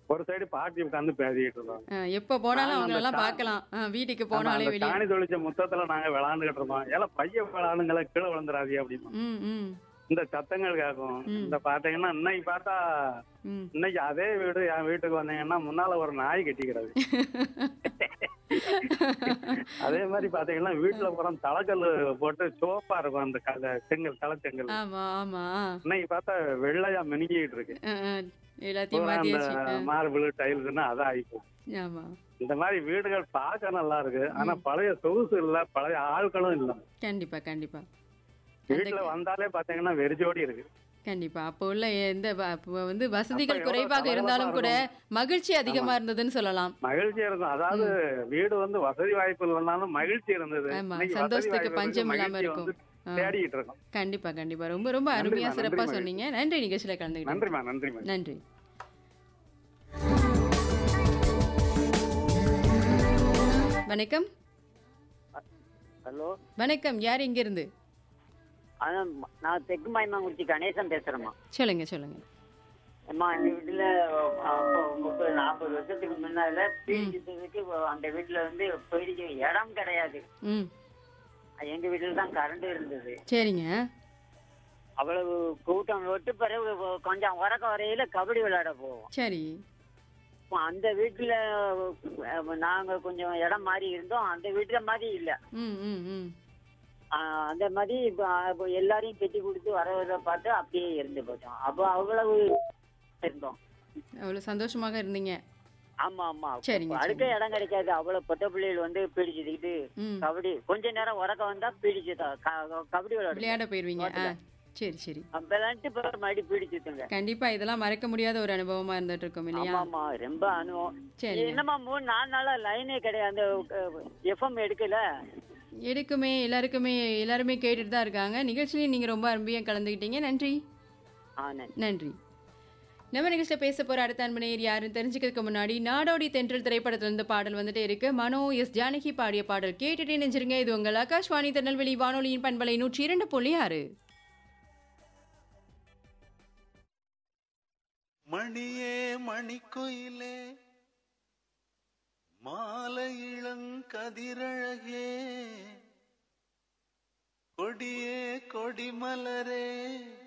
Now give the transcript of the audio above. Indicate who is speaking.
Speaker 1: ஒரு சைடு பாட்டி உட்காந்து பேசிக்கிட்டு இருந்தோம்
Speaker 2: ஆ, எப்ப போனாலும்
Speaker 1: நாங்க
Speaker 2: அவங்க
Speaker 1: அந்த
Speaker 2: எல்லாம்
Speaker 1: கா-
Speaker 2: பார்க்கலாம் ஆ, வீட்டுக்கு
Speaker 1: ஆமா,
Speaker 2: போனாலே
Speaker 1: அந்த
Speaker 2: வெளியே
Speaker 1: காணி தொழிச்ச முத்தத்துல நாங்க விளாண்டுகிட்டு இருந்தோம் ஏன்னா பைய விளாடுங்கள கீழே விழுந்துடாதீங்க அப்படின்னு
Speaker 2: ம் ம்
Speaker 1: இந்த சத்தங்கள் கேட்கும்
Speaker 2: ம்.
Speaker 1: இந்த பாத்தீங்கன்னா இன்னைக்கு பார்த்தா
Speaker 2: ம்
Speaker 1: இன்னைக்கு அதே வீடு என் வீட்டுக்கு வந்தீங்கன்னா முன்னால ஒரு நாய் கட்டிக்கிறது அதே மாதிரி பாத்தீங்கன்னா வீட்டுல புறம் தலைக்கல் போட்டு சோப்பா இருக்கும் அந்த கல்ல செங்கல் தலை செங்கல்
Speaker 2: ஆமா ஆமா
Speaker 1: இன்னைக்கு பார்த்தா வெள்ளையா மினுக்கிட்டு இருக்கு
Speaker 2: ஆ, ஆ, எல்லாத்தையும்
Speaker 1: பூரா அந்த
Speaker 2: மாத்தியாச்சு ஆ,
Speaker 1: மார்பிள் டைல்ஸ்னா அதான் ஆயிப்போம்
Speaker 2: ஆமா
Speaker 1: இந்த மாதிரி வீடுகள் பார்க்க நல்லா இருக்கு ஆனா பழைய சொகுசு இல்ல பழைய ஆட்களும் இல்ல
Speaker 2: கண்டிப்பா கண்டிப்பா
Speaker 1: வீட்டுல வந்தாலே பாத்தீங்கன்னா வெறிஜோடி இருக்கு
Speaker 2: கண்டிப்பா அப்போ உள்ள எந்த வ- அப்போ வந்து வசதிகள்
Speaker 1: எவ்வளவு
Speaker 2: குறைவாக
Speaker 1: கலகலப்பா
Speaker 2: இருந்தாலும் கூட
Speaker 1: இருக்கும்.
Speaker 2: மகிழ்ச்சி அதிகமா இருந்ததுன்னு சொல்லலாம்
Speaker 1: மகிழ்ச்சியா இருக்கும் அதாவது வீடு வந்து வசதி வாய்ப்பு இல்லைனாலும் மகிழ்ச்சி இருந்தது
Speaker 2: ஆமா
Speaker 1: இன்னைக்கு வசதி
Speaker 2: சந்தோஷத்துக்கு
Speaker 1: வாய்ப்பு இருக்கு,
Speaker 2: பஞ்சம் இல்லாம
Speaker 1: மகிழ்ச்சியை
Speaker 2: இருக்கும்
Speaker 1: வந்து
Speaker 2: ஆ,
Speaker 1: தேடிட்டு இருக்கோம்
Speaker 2: கண்டிப்பா கண்டிப்பா ரொம்ப ரொம்ப அருமையா
Speaker 1: நன்றிம்மா,
Speaker 2: சிறப்பா
Speaker 1: நன்றிம்மா.
Speaker 2: சொன்னீங்க நன்றி நிகழ்ச்சியில கலந்துக்கிட்டீங்க
Speaker 1: நன்றிம்மா நன்றிம்மா
Speaker 2: நன்றி வணக்கம்
Speaker 3: ஹலோ
Speaker 2: வணக்கம் யார் இங்க இருந்து
Speaker 3: அதான் நான் தெற்கு மாயமாங்குறிச்சி கணேசன் பேசுறேம்மா
Speaker 2: சொல்லுங்க சொல்லுங்க
Speaker 3: அம்மா எங்க வீட்டுல அப்போ முப்பது நாற்பது வருஷத்துக்கு முன்னால பீடிச்சதுக்கு அந்த வீட்டுல வந்து போயிடுச்சு இடம் கிடையாது
Speaker 2: ம்
Speaker 3: எங்க வீட்டுல தான் கரண்ட் இருந்தது
Speaker 2: சரிங்க
Speaker 3: அவ்வளவு கூட்டம் விட்டு பிறகு கொஞ்சம் உறக்க வரையில கபடி விளையாட போவோம்
Speaker 2: சரி
Speaker 3: அப்ப அந்த வீட்டுல அஹ், நாங்க கொஞ்சம் இடம் மாதிரி இருந்தோம் அந்த வீட்டுல மாதிரி இல்ல
Speaker 2: ம் ம் ம்
Speaker 3: ஆஹ் அந்த மாதிரி இப்ப அப்ப எல்லாரையும் கட்டி கொடுத்து வரவரை பார்த்து அப்படியே இருந்து போச்சோம் அப்போ அவ்வளவு இருந்தோம்
Speaker 2: அவ்வளவு சந்தோஷமாக இருந்தீங்க
Speaker 3: ஆமா ஆமா
Speaker 2: சரிங்க,
Speaker 3: அடுக்க
Speaker 2: சரிங்க.
Speaker 3: இடம் கிடைக்காது அவ்வளவு பொட்ட பிள்ளைகள் வந்து பீடிச்சுக்கிட்டு
Speaker 2: ம்
Speaker 3: கபடி கொஞ்ச நேரம் உறக்க வந்தா பீடிச்சு த- க- கபடி விளையாடு
Speaker 2: விளையாட போயிருவீங்க ஆ சரி சரி
Speaker 3: விளையாண்டு இப்ப மறுபடி பீடிச்சுட்டுங்க
Speaker 2: கண்டிப்பா இதெல்லாம் மறக்க முடியாத ஒரு அனுபவமா இருந்துட்டு இருக்கும் இல்லையா
Speaker 3: ஆமா ஆமா ரொம்ப அனுபவம்
Speaker 2: சரிங்க
Speaker 3: என்னமா மூணு நாலு நாளா லைனே கிடையாது அந்த எஃப்எம் எடுக்கல
Speaker 2: எடுக்குமே எல்லாருக்குமே எல்லாருமே கேட்டுட்டு தான் இருக்காங்க நிகழ்ச்சியிலையும் நீங்க ரொம்ப அருமையாக கலந்துக்கிட்டீங்க நன்றி
Speaker 3: ஆனே
Speaker 2: நன்றி நம்ம நிகழ்ச்சியில் பேச போற அடுத்த அன்பனையர் யாருன்னு தெரிஞ்சுக்கிறதுக்கு முன்னாடி நாடோடி தென்றல் திரைப்படத்துல இருந்து பாடல் வந்துட்டே இருக்கு மனோ எஸ் ஜானகி பாடிய பாடல் கேட்டுட்டே நெஞ்சிருங்க இது உங்கள் ஆகாஷ்வாணி திருநெல்வேலி வானொலியின் பண்பலை நூற்றி இரண்டு புள்ளி ஆறு
Speaker 4: மணியே மணிக்குயிலே மாலை இளங்கதிரழகே கொடியே கொடிமலரே